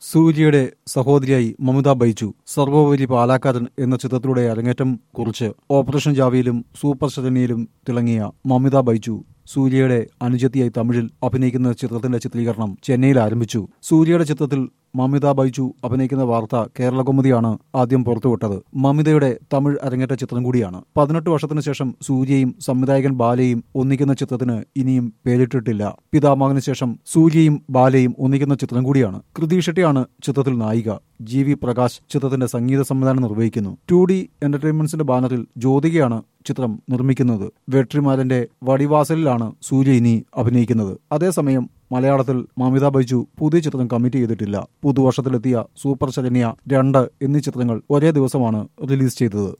സൂര്യയുടെ സഹോദരിയായി മമിത ബൈജു സർവോപരി പാലാക്കാരൻ എന്ന ചിത്രത്തിലൂടെ അരങ്ങേറ്റം കുറിച്ച് ഓപ്പറേഷൻ ജാവയിലും സൂപ്പർ ശരണിയിലും തിളങ്ങിയ മമിത ബൈജു സൂര്യയുടെ അനുജത്തിയായി തമിഴിൽ അഭിനയിക്കുന്ന ചിത്രത്തിന്റെ ചിത്രീകരണം ചെന്നൈയിൽ ആരംഭിച്ചു സൂര്യയുടെ ചിത്രത്തിൽ മമിത ബൈജു അഭിനയിക്കുന്ന വാർത്ത കേരളകൗമുദിയാണ് ആദ്യം പുറത്തുവിട്ടത് മമിതയുടെ തമിഴ് അരങ്ങേറ്റ ചിത്രം കൂടിയാണ് പതിനെട്ട് വർഷത്തിനു ശേഷം സൂര്യയും സംവിധായകൻ ബാലയും ഒന്നിക്കുന്ന ചിത്രത്തിന് ഇനിയും പേരിട്ടിട്ടില്ല പിതാമകന് ശേഷം സൂര്യയും ബാലയും ഒന്നിക്കുന്ന ചിത്രം കൂടിയാണ് കൃതി ഷെട്ടിയാണ് ചിത്രത്തിൽ നായിക ജി വി പ്രകാശ് ചിത്രത്തിന്റെ സംഗീത സംവിധാനം നിർവഹിക്കുന്നു ടു ഡി എന്റർടൈൻമെന്റ്സിന്റെ ബാനറിൽ ജ്യോതികയാണ് ചിത്രം നിർമ്മിക്കുന്നത് വെട്രിമാരന്റെ വടിവാസലിലാണ് സൂര്യ ഇനി അഭിനയിക്കുന്നത് അതേസമയം മലയാളത്തിൽ മമിത ബൈജു പുതിയ ചിത്രം കമ്മിറ്റ് ചെയ്തിട്ടില്ല പുതുവർഷത്തിലെത്തിയ സൂപ്പർ ശരണ്യ രണ്ട് എന്നീ ചിത്രങ്ങൾ ഒരേ ദിവസമാണ് റിലീസ് ചെയ്തത്